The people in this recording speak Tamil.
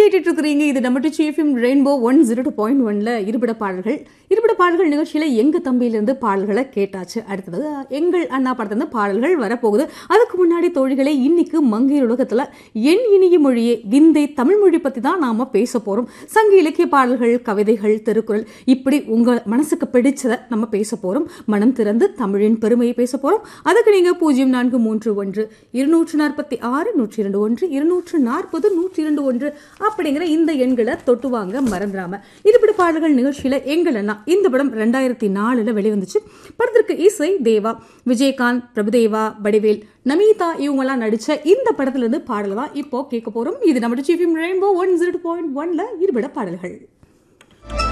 கேட்டுட்டு இருக்கிறீங்க இது நம்ம டிச்சிஎஃப்எம் rainbow one zero two point ஒன்ல இருபட பாடல்கள் இருபட பாடல்கள் நிகழ்ச்சியில எங்க தம்பியிலிருந்து பாடல்களை கேட்டாச்சு அடுத்தது எங்கள் அண்ணா படத்துல பாடல்கள் வரப்போகுது அதுக்கு முன்னாடி தோழிகளே இன்னைக்கு மங்கையர் உலகத்துல என் இனிய மொழியே விந்தை தமிழ் மொழி பத்தி தான் நாம பேச போறோம் சங்க இலக்கிய பாடல்கள் கவிதைகள் திருக்குறள் இப்படி உங்க மனசுக்கு பிடிச்சதை நம்ம பேச போறோம் மனம் திறந்து தமிழின் பெருமையை பேச போறோம் அதுக்கு நீங்க பூஜ்ஜியம் நான்கு மூன்று ஒன்று இருநூற்று நாற்பத்தி ஆறு நூற்றி இரண்டு ஒன்று இருநூற்று நாற்பது நூற்றி இரண்டு ஒன்று அப்படிங்கிற இந்த எண்களை தொட்டு வாங்க மறந்துடாம இதுபடி பாடல்கள் நிகழ்ச்சியில எங்கள் அண்ணா இந்த படம் ரெண்டாயிரத்தி நாலுல வெளிவந்துச்சு படத்திற்கு இசை தேவா விஜயகாந்த் பிரபுதேவா வடிவேல் நமிதா இவங்கெல்லாம் நடிச்ச இந்த படத்துல இருந்து பாடல் தான் இப்போ கேட்க போறோம் இது நம்ம சீஃப் ரெயின்போ ஒன் ஜீரோ பாயிண்ட் ஒன்ல இருபட பாடல்கள்